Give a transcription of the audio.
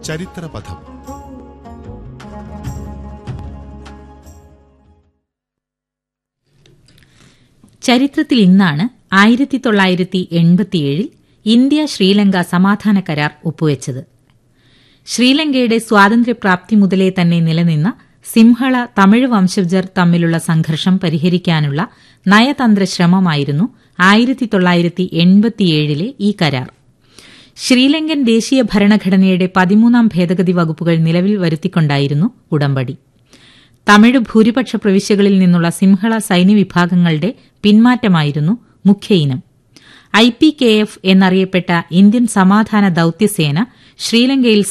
ചരിത്രപഥം ചരിത്രത്തിൽ ഇന്നാണ് ആയിരത്തി തൊള്ളായിരത്തി എൺപത്തിയേഴിൽ ഇന്ത്യ ശ്രീലങ്ക സമാധാന കരാർ ഒപ്പുവെച്ചത് ശ്രീലങ്കയുടെ സ്വാതന്ത്ര്യപ്രാപ്തി മുതലേ തന്നെ നിലനിന്ന സിംഹള തമിഴ് വംശജർ തമ്മിലുള്ള സംഘർഷം പരിഹരിക്കാനുള്ള നയതന്ത്ര ശ്രമമായിരുന്നു ആയിരത്തി തൊള്ളായിരത്തി എൺപത്തിയേഴിലെ ഈ കരാർ ശ്രീലങ്കൻ ദേശീയ ഭരണഘടനയുടെ പതിമൂന്നാം ഭേദഗതി വകുപ്പുകൾ നിലവിൽ വരുത്തിക്കൊണ്ടായിരുന്നു ഉടമ്പടി തമിഴ് ഭൂരിപക്ഷ പ്രവിശ്യകളിൽ നിന്നുള്ള സിംഹള സൈന്യവിഭാഗങ്ങളുടെ പിന്മാറ്റമായിരുന്നു മുഖ്യ ഇനം ഐ പി കെ എഫ് എന്നറിയപ്പെട്ട ഇന്ത്യൻ സമാധാന ദൌത്യസേന ശ്രീലങ്കയിൽ